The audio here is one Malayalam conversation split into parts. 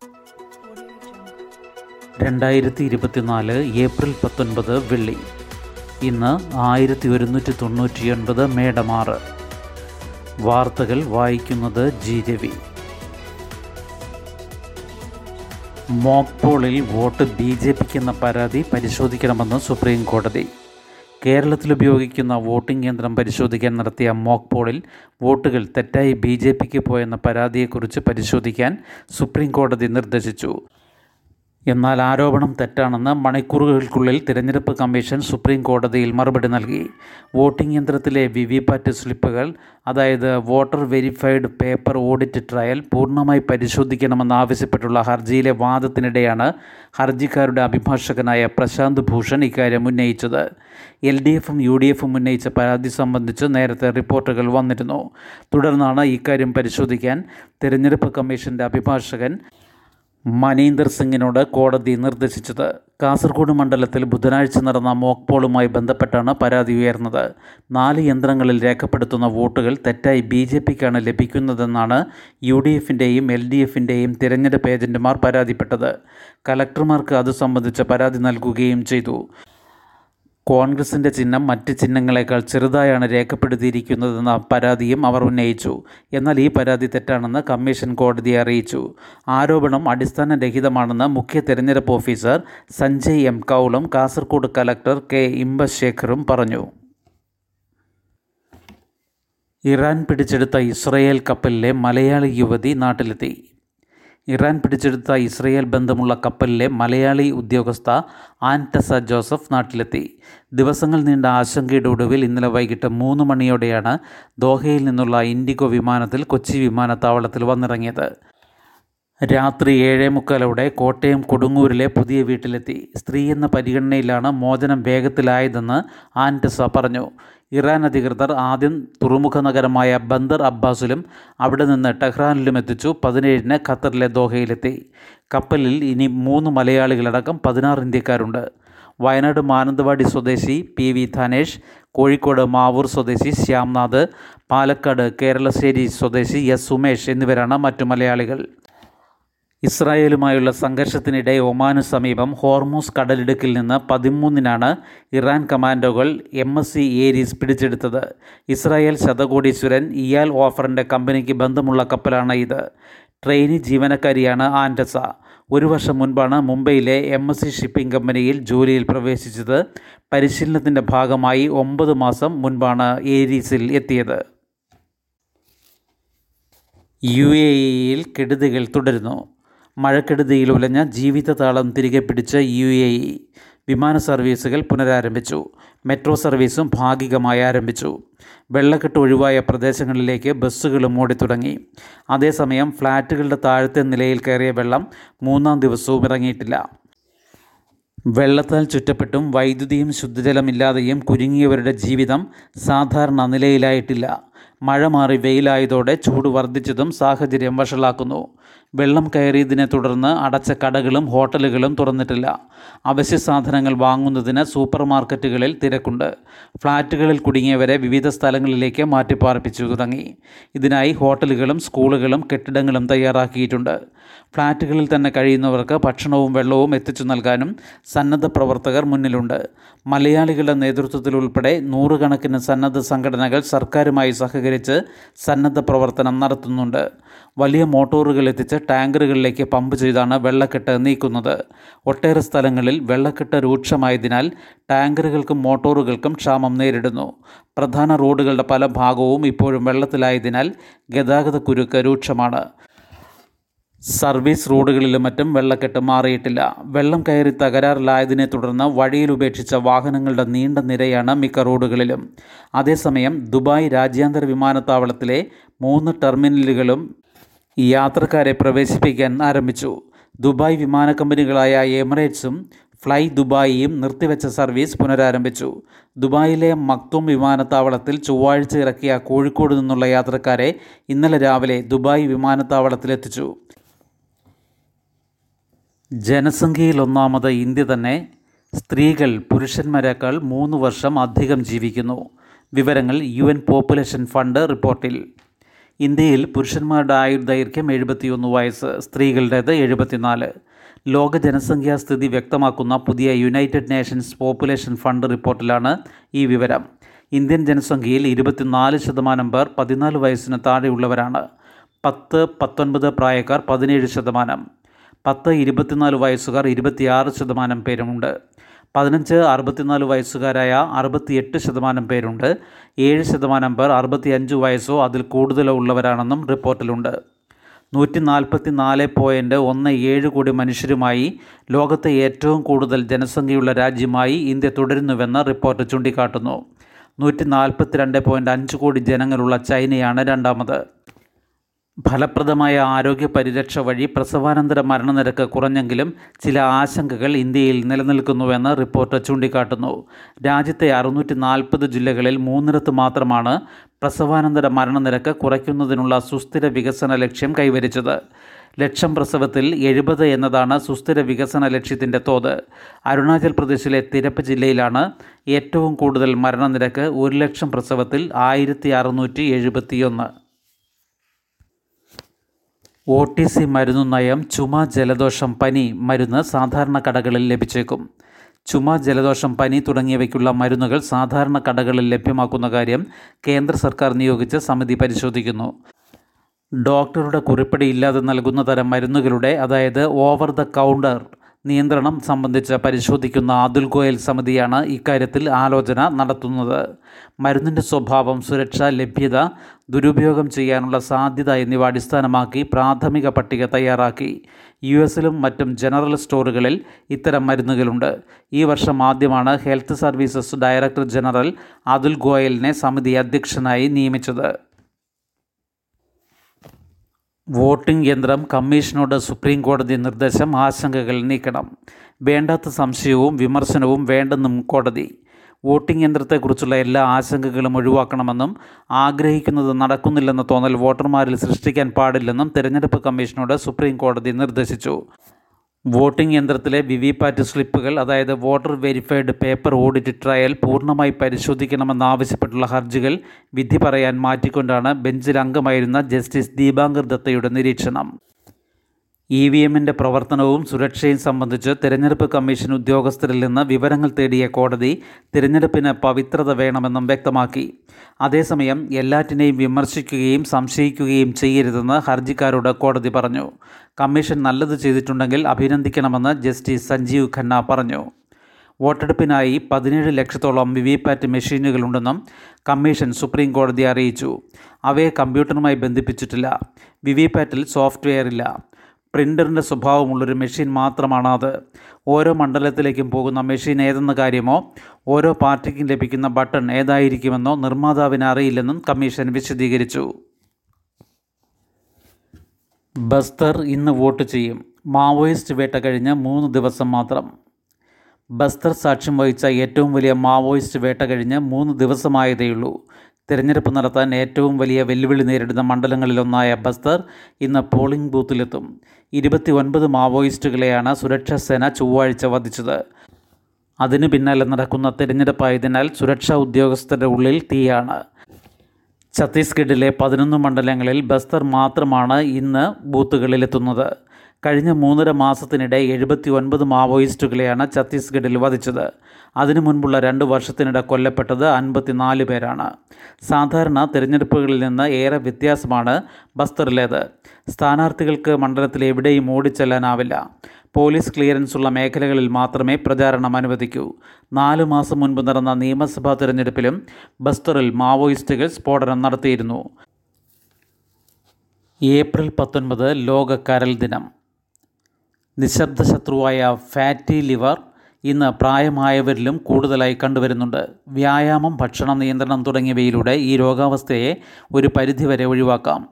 രണ്ടായിരത്തി ഇരുപത്തിനാല് ഏപ്രിൽ പത്തൊൻപത് വെള്ളി ഇന്ന് ആയിരത്തി ഒരുന്നൂറ്റി തൊണ്ണൂറ്റി ഒൻപത് മേടമാറ് വാർത്തകൾ വായിക്കുന്നത് ജി രവി മോക്ക് പോളിൽ വോട്ട് ബി ജെ പിക്ക് എന്ന പരാതി പരിശോധിക്കണമെന്ന് സുപ്രീം കോടതി കേരളത്തിൽ ഉപയോഗിക്കുന്ന വോട്ടിംഗ് യന്ത്രം പരിശോധിക്കാൻ നടത്തിയ മോക്ക് പോളിൽ വോട്ടുകൾ തെറ്റായി ബി ജെ പിക്ക് പോയെന്ന പരാതിയെക്കുറിച്ച് പരിശോധിക്കാൻ സുപ്രീം കോടതി നിർദ്ദേശിച്ചു എന്നാൽ ആരോപണം തെറ്റാണെന്ന് മണിക്കൂറുകൾക്കുള്ളിൽ തിരഞ്ഞെടുപ്പ് കമ്മീഷൻ സുപ്രീം കോടതിയിൽ മറുപടി നൽകി വോട്ടിംഗ് യന്ത്രത്തിലെ വി വി പാറ്റ് സ്ലിപ്പുകൾ അതായത് voter verified paper audit trail പൂർണ്ണമായി പരിശോധിക്കണമെന്നാവശ്യപ്പെട്ടുള്ള ഹർജിയിലെ വാദത്തിനിടെയാണ് ഹർജിക്കാരുടെ അഭിഭാഷകനായ പ്രശാന്ത് ഭൂഷൺ ഇക്കാര്യം ഉന്നയിച്ചത് എൽ ഡി എഫും യു ഡി എഫും ഉന്നയിച്ച പരാതി സംബന്ധിച്ച് നേരത്തെ റിപ്പോർട്ടുകൾ വന്നിരുന്നു തുടർന്നാണ് ഇക്കാര്യം പരിശോധിക്കാൻ തിരഞ്ഞെടുപ്പ് കമ്മീഷൻ്റെ അഭിഭാഷകൻ മനീന്ദർ സിംഗിനോട് കോടതി നിർദ്ദേശിച്ചത് കാസർഗോഡ് മണ്ഡലത്തിൽ ബുധനാഴ്ച നടന്ന മോക്ക് പോളുമായി ബന്ധപ്പെട്ടാണ് പരാതി ഉയർന്നത് നാല് യന്ത്രങ്ങളിൽ രേഖപ്പെടുത്തുന്ന വോട്ടുകൾ തെറ്റായി ബി ജെ പിക്കാണ് ലഭിക്കുന്നതെന്നാണ് യു ഡി എഫിൻ്റെയും എൽ ഡി എഫിൻ്റെയും തിരഞ്ഞെടുപ്പ് ഏജന്റുമാർ പരാതിപ്പെട്ടത് കലക്ടർമാർക്ക് അത് സംബന്ധിച്ച പരാതി നൽകുകയും ചെയ്തു കോൺഗ്രസിൻ്റെ ചിഹ്നം മറ്റ് ചിഹ്നങ്ങളെക്കാൾ ചെറുതായാണ് രേഖപ്പെടുത്തിയിരിക്കുന്നതെന്ന പരാതിയും അവർ ഉന്നയിച്ചു എന്നാൽ ഈ പരാതി തെറ്റാണെന്ന് കമ്മീഷൻ കോടതിയെ അറിയിച്ചു ആരോപണം അടിസ്ഥാനരഹിതമാണെന്ന് മുഖ്യ തെരഞ്ഞെടുപ്പ് ഓഫീസർ സഞ്ജയ് എം കൗളും കാസർഗോഡ് കലക്ടർ കെ ഇമ്പശേഖറും പറഞ്ഞു ഇറാൻ പിടിച്ചെടുത്ത ഇസ്രയേൽ കപ്പലിലെ മലയാളി യുവതി നാട്ടിലെത്തി ഇറാൻ പിടിച്ചെടുത്ത ഇസ്രയേൽ ബന്ധമുള്ള കപ്പലിലെ മലയാളി ഉദ്യോഗസ്ഥ ആൻറ്റസ ജോസഫ് നാട്ടിലെത്തി ദിവസങ്ങൾ നീണ്ട ആശങ്കയുടെ ഒടുവിൽ ഇന്നലെ വൈകിട്ട് മൂന്ന് മണിയോടെയാണ് ദോഹയിൽ നിന്നുള്ള ഇൻഡിഗോ വിമാനത്തിൽ കൊച്ചി വിമാനത്താവളത്തിൽ വന്നിറങ്ങിയത് രാത്രി ഏഴേ മുക്കാലോടെ കോട്ടയം കൊടുങ്ങൂരിലെ പുതിയ വീട്ടിലെത്തി സ്ത്രീ എന്ന പരിഗണനയിലാണ് മോചനം വേഗത്തിലായതെന്ന് ആൻറ്റസ പറഞ്ഞു ഇറാൻ അധികൃതർ ആദ്യം തുറമുഖ നഗരമായ ബന്ദർ അബ്ബാസിലും അവിടെ നിന്ന് ടെഹ്റാനിലും എത്തിച്ചു പതിനേഴിന് ഖത്തറിലെ ദോഹയിലെത്തി കപ്പലിൽ ഇനി മൂന്ന് മലയാളികളടക്കം പതിനാറ് ഇന്ത്യക്കാരുണ്ട് വയനാട് മാനന്തവാടി സ്വദേശി പി വി ധനേഷ് കോഴിക്കോട് മാവൂർ സ്വദേശി ശ്യാംനാഥ് പാലക്കാട് കേരളശ്ശേരി സ്വദേശി എസ് സുമേഷ് എന്നിവരാണ് മറ്റു മലയാളികൾ ഇസ്രായേലുമായുള്ള സംഘർഷത്തിനിടെ ഒമാനു സമീപം ഹോർമൂസ് കടലിടുക്കിൽ നിന്ന് പതിമൂന്നിനാണ് ഇറാൻ കമാൻഡോകൾ എം എസ് സി ഏരീസ് പിടിച്ചെടുത്തത് ഇസ്രായേൽ ശതകോടീശ്വരൻ ഇയാൽ ഓഫറിൻ്റെ കമ്പനിക്ക് ബന്ധമുള്ള കപ്പലാണ് ഇത് ട്രെയിനി ജീവനക്കാരിയാണ് ആൻഡസ ഒരു വർഷം മുൻപാണ് മുംബൈയിലെ എം എസ് സി ഷിപ്പിംഗ് കമ്പനിയിൽ ജോലിയിൽ പ്രവേശിച്ചത് പരിശീലനത്തിൻ്റെ ഭാഗമായി ഒമ്പത് മാസം മുൻപാണ് ഏരീസിൽ എത്തിയത് യു എ ഇയിൽ കെടുതികൾ തുടരുന്നു മഴക്കെടുതിയിൽ ഉലഞ്ഞ ജീവിതതാളം തിരികെ പിടിച്ച യു എ ഇ വിമാന സർവീസുകൾ പുനരാരംഭിച്ചു മെട്രോ സർവീസും ഭാഗികമായി ആരംഭിച്ചു വെള്ളക്കെട്ട് ഒഴിവായ പ്രദേശങ്ങളിലേക്ക് ബസ്സുകളും ഓടിത്തുടങ്ങി അതേസമയം ഫ്ലാറ്റുകളുടെ താഴത്തെ നിലയിൽ കയറിയ വെള്ളം മൂന്നാം ദിവസവും ഇറങ്ങിയിട്ടില്ല വെള്ളത്താൽ ചുറ്റപ്പെട്ടും വൈദ്യുതിയും ശുദ്ധജലമില്ലാതെയും കുരുങ്ങിയവരുടെ ജീവിതം സാധാരണ നിലയിലായിട്ടില്ല മഴ മാറി വെയിലായതോടെ ചൂട് വർദ്ധിച്ചതും സാഹചര്യം വഷളാക്കുന്നു വെള്ളം കയറിയതിനെ തുടർന്ന് അടച്ച കടകളും ഹോട്ടലുകളും തുറന്നിട്ടില്ല അവശ്യ സാധനങ്ങൾ വാങ്ങുന്നതിന് സൂപ്പർ മാർക്കറ്റുകളിൽ തിരക്കുണ്ട് ഫ്ലാറ്റുകളിൽ കുടുങ്ങിയവരെ വിവിധ സ്ഥലങ്ങളിലേക്ക് മാറ്റിപ്പാർപ്പിച്ചു തുടങ്ങി ഇതിനായി ഹോട്ടലുകളും സ്കൂളുകളും കെട്ടിടങ്ങളും തയ്യാറാക്കിയിട്ടുണ്ട് ഫ്ലാറ്റുകളിൽ തന്നെ കഴിയുന്നവർക്ക് ഭക്ഷണവും വെള്ളവും എത്തിച്ചു നൽകാനും സന്നദ്ധ പ്രവർത്തകർ മുന്നിലുണ്ട് മലയാളികളുടെ നേതൃത്വത്തിൽ ഉൾപ്പെടെ നൂറുകണക്കിന് സന്നദ്ധ സംഘടനകൾ സർക്കാരുമായി സഹകരിച്ച് സന്നദ്ധ പ്രവർത്തനം നടത്തുന്നുണ്ട് വലിയ മോട്ടോറുകൾ എത്തിച്ച് ടാങ്കറുകളിലേക്ക് പമ്പ് ചെയ്താണ് വെള്ളക്കെട്ട് നീക്കുന്നത് ഒട്ടേറെ സ്ഥലങ്ങളിൽ വെള്ളക്കെട്ട് രൂക്ഷമായതിനാൽ ടാങ്കറുകൾക്കും മോട്ടോറുകൾക്കും ക്ഷാമം നേരിടുന്നു പ്രധാന റോഡുകളുടെ പല ഭാഗവും ഇപ്പോഴും വെള്ളത്തിലായതിനാൽ ഗതാഗത കുരുക്ക് രൂക്ഷമാണ് സർവീസ് റോഡുകളിലും മറ്റും വെള്ളക്കെട്ട് മാറിയിട്ടില്ല വെള്ളം കയറി തകരാറിലായതിനെ തുടർന്ന് വഴിയിൽ ഉപേക്ഷിച്ച വാഹനങ്ങളുടെ നീണ്ട നിരയാണ് മിക്ക റോഡുകളിലും അതേസമയം ദുബായ് രാജ്യാന്തര വിമാനത്താവളത്തിലെ മൂന്ന് ടെർമിനലുകളും യാത്രക്കാരെ പ്രവേശിപ്പിക്കാൻ ആരംഭിച്ചു ദുബായ് വിമാന കമ്പനികളായ എമിറേറ്റ്സും ഫ്ലൈ ദുബായിയും നിർത്തിവെച്ച സർവീസ് പുനരാരംഭിച്ചു ദുബായിലെ മക്തും വിമാനത്താവളത്തിൽ ചൊവ്വാഴ്ച ഇറക്കിയ കോഴിക്കോട് നിന്നുള്ള യാത്രക്കാരെ ഇന്നലെ രാവിലെ ദുബായ് വിമാനത്താവളത്തിലെത്തിച്ചു ജനസംഖ്യയിൽ ഒന്നാമത് ഇന്ത്യ തന്നെ സ്ത്രീകൾ പുരുഷന്മാരെക്കാൾ മൂന്ന് വർഷം അധികം ജീവിക്കുന്നു വിവരങ്ങൾ യു എൻ പോപ്പുലേഷൻ ഫണ്ട് റിപ്പോർട്ടിൽ ഇന്ത്യയിൽ പുരുഷന്മാരുടെ ആയുർദൈർഘ്യം എഴുപത്തിയൊന്ന് വയസ്സ് സ്ത്രീകളുടേത് എഴുപത്തിനാല് ലോക ജനസംഖ്യാ സ്ഥിതി വ്യക്തമാക്കുന്ന പുതിയ യുണൈറ്റഡ് നേഷൻസ് പോപ്പുലേഷൻ ഫണ്ട് റിപ്പോർട്ടിലാണ് ഈ വിവരം ഇന്ത്യൻ ജനസംഖ്യയിൽ ഇരുപത്തിനാല് ശതമാനം പേർ പതിനാല് വയസ്സിന് താഴെയുള്ളവരാണ് പത്ത് പത്തൊൻപത് പ്രായക്കാർ പതിനേഴ് ശതമാനം പത്ത് ഇരുപത്തിനാല് വയസ്സുകാർ ഇരുപത്തിയാറ് ശതമാനം പേരുമുണ്ട് പതിനഞ്ച് അറുപത്തിനാല് വയസ്സുകാരായ അറുപത്തിയെട്ട് ശതമാനം പേരുണ്ട് ഏഴ് ശതമാനം പേർ അറുപത്തിയഞ്ച് വയസ്സോ അതിൽ കൂടുതലോ ഉള്ളവരാണെന്നും റിപ്പോർട്ടിലുണ്ട് നൂറ്റി നാൽപ്പത്തി നാല് പോയിൻറ്റ് ഒന്ന് ഏഴ് കോടി മനുഷ്യരുമായി ലോകത്തെ ഏറ്റവും കൂടുതൽ ജനസംഖ്യയുള്ള രാജ്യമായി ഇന്ത്യ തുടരുന്നുവെന്ന് റിപ്പോർട്ട് ചൂണ്ടിക്കാട്ടുന്നു നൂറ്റി നാൽപ്പത്തിരണ്ട് പോയിൻറ്റ് അഞ്ച് കോടി ജനങ്ങളുള്ള ചൈനയാണ് രണ്ടാമത് ഫലപ്രദമായ ആരോഗ്യ പരിരക്ഷ വഴി പ്രസവാനന്തര മരണനിരക്ക് കുറഞ്ഞെങ്കിലും ചില ആശങ്കകൾ ഇന്ത്യയിൽ നിലനിൽക്കുന്നുവെന്ന് റിപ്പോർട്ട് ചൂണ്ടിക്കാട്ടുന്നു രാജ്യത്തെ അറുന്നൂറ്റി നാൽപ്പത് ജില്ലകളിൽ മൂന്നിടത്ത് മാത്രമാണ് പ്രസവാനന്തര മരണനിരക്ക് കുറയ്ക്കുന്നതിനുള്ള സുസ്ഥിര വികസന ലക്ഷ്യം കൈവരിച്ചത് ലക്ഷം പ്രസവത്തിൽ എഴുപത് എന്നതാണ് സുസ്ഥിര വികസന ലക്ഷ്യത്തിൻ്റെ തോത് അരുണാചൽ പ്രദേശിലെ തിരപ്പ് ജില്ലയിലാണ് ഏറ്റവും കൂടുതൽ മരണനിരക്ക് ഒരു ലക്ഷം പ്രസവത്തിൽ ആയിരത്തി അറുന്നൂറ്റി എഴുപത്തിയൊന്ന് ഒ ടി സി മരുന്നു നയം ചുമ ജലദോഷം പനി മരുന്ന് സാധാരണ കടകളിൽ ലഭിച്ചേക്കും ചുമ ജലദോഷം പനി തുടങ്ങിയവയ്ക്കുള്ള മരുന്നുകൾ സാധാരണ കടകളിൽ ലഭ്യമാക്കുന്ന കാര്യം കേന്ദ്ര സർക്കാർ നിയോഗിച്ച സമിതി പരിശോധിക്കുന്നു ഡോക്ടറുടെ കുറിപ്പടി ഇല്ലാതെ നൽകുന്ന തരം മരുന്നുകളുടെ അതായത് ഓവർ ദ കൗണ്ടർ നിയന്ത്രണം സംബന്ധിച്ച് പരിശോധിക്കുന്ന അതുൽ ഗോയൽ സമിതിയാണ് ഇക്കാര്യത്തിൽ ആലോചന നടത്തുന്നത് മരുന്നിൻ്റെ സ്വഭാവം സുരക്ഷ ലഭ്യത ദുരുപയോഗം ചെയ്യാനുള്ള സാധ്യത എന്നിവ അടിസ്ഥാനമാക്കി പ്രാഥമിക പട്ടിക തയ്യാറാക്കി യു എസിലും മറ്റും ജനറൽ സ്റ്റോറുകളിൽ ഇത്തരം മരുന്നുകളുണ്ട് ഈ വർഷം ആദ്യമാണ് health services director general Atul ഗോയലിനെ സമിതി അധ്യക്ഷനായി നിയമിച്ചത് വോട്ടിംഗ് യന്ത്രം കമ്മീഷനോട് സുപ്രീം കോടതി നിർദ്ദേശം ആശങ്കകൾ നീക്കണം വേണ്ടാത്ത സംശയവും വിമർശനവും വേണ്ടെന്നും കോടതി വോട്ടിംഗ് യന്ത്രത്തെക്കുറിച്ചുള്ള എല്ലാ ആശങ്കകളും ഒഴിവാക്കണമെന്നും ആഗ്രഹിക്കുന്നത് നടക്കുന്നില്ലെന്ന തോന്നൽ വോട്ടർമാരിൽ സൃഷ്ടിക്കാൻ പാടില്ലെന്നും തിരഞ്ഞെടുപ്പ് കമ്മീഷനോട് സുപ്രീം കോടതി നിർദ്ദേശിച്ചു വോട്ടിംഗ് യന്ത്രത്തിലെ വി വി പാറ്റ് സ്ലിപ്പുകൾ അതായത് voter verified paper audit trail പൂർണ്ണമായി പരിശോധിക്കണമെന്നാവശ്യപ്പെട്ടുള്ള ഹർജികൾ വിധി പറയാൻ മാറ്റിക്കൊണ്ടാണ് ബെഞ്ചിൽ അംഗമായിരുന്ന ജസ്റ്റിസ് ദീപാങ്കർ ദത്തയുടെ നിരീക്ഷണം ഇ വി എമ്മിൻ്റെ പ്രവർത്തനവും സുരക്ഷയും സംബന്ധിച്ച് തിരഞ്ഞെടുപ്പ് കമ്മീഷൻ ഉദ്യോഗസ്ഥരിൽ നിന്ന് വിവരങ്ങൾ തേടിയ കോടതി തിരഞ്ഞെടുപ്പിന് പവിത്രത വേണമെന്നും വ്യക്തമാക്കി അതേസമയം എല്ലാറ്റിനെയും വിമർശിക്കുകയും സംശയിക്കുകയും ചെയ്യരുതെന്ന് ഹർജിക്കാരോട് കോടതി പറഞ്ഞു കമ്മീഷൻ നല്ലത് ചെയ്തിട്ടുണ്ടെങ്കിൽ അഭിനന്ദിക്കണമെന്ന് ജസ്റ്റിസ് സഞ്ജീവ് ഖന്ന പറഞ്ഞു വോട്ടെടുപ്പിനായി പതിനേഴ് ലക്ഷത്തോളം വി വി പാറ്റ് മെഷീനുകളുണ്ടെന്നും കമ്മീഷൻ സുപ്രീം കോടതിയെ അറിയിച്ചു അവയെ കമ്പ്യൂട്ടറുമായി ബന്ധിപ്പിച്ചിട്ടില്ല വി വി പാറ്റിൽ സോഫ്റ്റ്വെയർ ഇല്ല പ്രിൻ്ററിൻ്റെ സ്വഭാവമുള്ളൊരു മെഷീൻ മാത്രമാണ് അത് ഓരോ മണ്ഡലത്തിലേക്കും പോകുന്ന മെഷീൻ ഏതെന്ന കാര്യമോ ഓരോ പാർട്ടിക്കും ലഭിക്കുന്ന ബട്ടൺ ഏതായിരിക്കുമെന്നോ നിർമ്മാതാവിന് അറിയില്ലെന്നും കമ്മീഷൻ വിശദീകരിച്ചു ബസ്തർ ഇന്ന് വോട്ട് ചെയ്യും മാവോയിസ്റ്റ് വേട്ട കഴിഞ്ഞ് മൂന്ന് ദിവസം മാത്രം ബസ്തർ സാക്ഷ്യം വഹിച്ച ഏറ്റവും വലിയ മാവോയിസ്റ്റ് വേട്ട കഴിഞ്ഞ് മൂന്ന് ദിവസമായതേയുള്ളൂ തിരഞ്ഞെടുപ്പ് നടത്താൻ ഏറ്റവും വലിയ വെല്ലുവിളി നേരിടുന്ന മണ്ഡലങ്ങളിലൊന്നായ ബസ്തർ ഇന്ന് പോളിംഗ് ബൂത്തിലെത്തും ഇരുപത്തി ഒൻപത് മാവോയിസ്റ്റുകളെയാണ് സുരക്ഷാ സേന ചൊവ്വാഴ്ച വധിച്ചത് അതിനു പിന്നാലെ നടക്കുന്ന തിരഞ്ഞെടുപ്പായതിനാൽ സുരക്ഷാ ഉദ്യോഗസ്ഥരുടെ ഉള്ളിൽ തീയാണ് ഛത്തീസ്ഗഡിലെ പതിനൊന്ന് മണ്ഡലങ്ങളിൽ ബസ്തർ മാത്രമാണ് ഇന്ന് ബൂത്തുകളിലെത്തുന്നത് കഴിഞ്ഞ മൂന്നര മാസത്തിനിടെ എഴുപത്തി ഒൻപത് മാവോയിസ്റ്റുകളെയാണ് ഛത്തീസ്ഗഡിൽ വധിച്ചത് അതിനു മുൻപുള്ള രണ്ട് വർഷത്തിനിടെ കൊല്ലപ്പെട്ടത് അൻപത്തിനാല് പേരാണ് സാധാരണ തിരഞ്ഞെടുപ്പുകളിൽ നിന്ന് ഏറെ വ്യത്യാസമാണ് ബസ്തറിലേത് സ്ഥാനാർത്ഥികൾക്ക് മണ്ഡലത്തിൽ എവിടെയും ഓടിച്ചെല്ലാനാവില്ല പോലീസ് ക്ലിയറൻസ് ഉള്ള മേഖലകളിൽ മാത്രമേ പ്രചാരണം അനുവദിക്കൂ നാലു മാസം മുൻപ് നടന്ന നിയമസഭാ തിരഞ്ഞെടുപ്പിലും ബസ്തറിൽ മാവോയിസ്റ്റുകൾ സ്ഫോടനം നടത്തിയിരുന്നു ഏപ്രിൽ പത്തൊൻപത് ലോക കരൾ ദിനം നിശബ്ദ ശത്രുവായ ഫാറ്റി ലിവർ ഇന്ന് പ്രായമായവരിലും കൂടുതലായി കണ്ടുവരുന്നുണ്ട് വ്യായാമം ഭക്ഷണ നിയന്ത്രണം തുടങ്ങിയവയിലൂടെ ഈ രോഗാവസ്ഥയെ ഒരു പരിധിവരെ ഒഴിവാക്കാം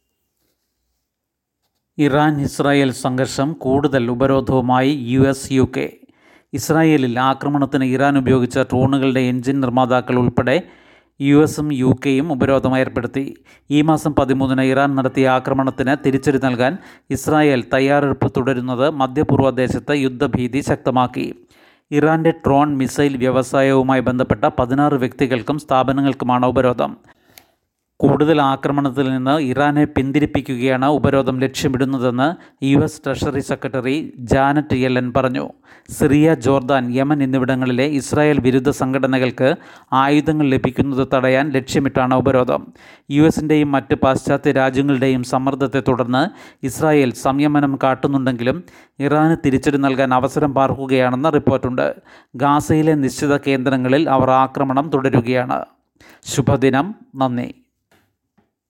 ഇറാൻ ഇസ്രായേൽ സംഘർഷം കൂടുതൽ ഉപരോധവുമായി യു എസ് യു കെ ഇസ്രായേലിൽ ആക്രമണത്തിന് ഇറാൻ ഉപയോഗിച്ച ഡ്രോണുകളുടെ എഞ്ചിൻ നിർമ്മാതാക്കൾ ഉൾപ്പെടെ യു എസും യു കെയും ഉപരോധം ഏർപ്പെടുത്തി ഈ മാസം പതിമൂന്നിന് ഇറാൻ നടത്തിയ ആക്രമണത്തിന് തിരിച്ചടി നൽകാൻ ഇസ്രായേൽ തയ്യാറെടുപ്പ് തുടരുന്നത് മധ്യപൂർവ്വ ദേശത്ത് യുദ്ധഭീതി ശക്തമാക്കി ഇറാൻ്റെ ഡ്രോൺ മിസൈൽ വ്യവസായവുമായി ബന്ധപ്പെട്ട പതിനാറ് വ്യക്തികൾക്കും സ്ഥാപനങ്ങൾക്കുമാണ് ഉപരോധം കൂടുതൽ ആക്രമണത്തിൽ നിന്ന് ഇറാനെ പിന്തിരിപ്പിക്കുകയാണ് ഉപരോധം ലക്ഷ്യമിടുന്നതെന്ന് U S treasury secretary Janet Yellen പറഞ്ഞു സിറിയ ജോർദാൻ യമൻ എന്നിവിടങ്ങളിലെ ഇസ്രായേൽ വിരുദ്ധ സംഘടനകൾക്ക് ആയുധങ്ങൾ ലഭിക്കുന്നത് തടയാൻ ലക്ഷ്യമിട്ടാണ് ഉപരോധം യു എസിൻ്റെയും മറ്റ് പാശ്ചാത്യ രാജ്യങ്ങളുടെയും സമ്മർദ്ദത്തെ തുടർന്ന് ഇസ്രായേൽ സംയമനം കാട്ടുന്നുണ്ടെങ്കിലും ഇറാന് തിരിച്ചടി നൽകാൻ അവസരം പാർക്കുകയാണെന്ന് റിപ്പോർട്ടുണ്ട് ഗാസയിലെ നിശ്ചിത കേന്ദ്രങ്ങളിൽ അവർ ആക്രമണം തുടരുകയാണ് ശുഭദിനം നന്ദി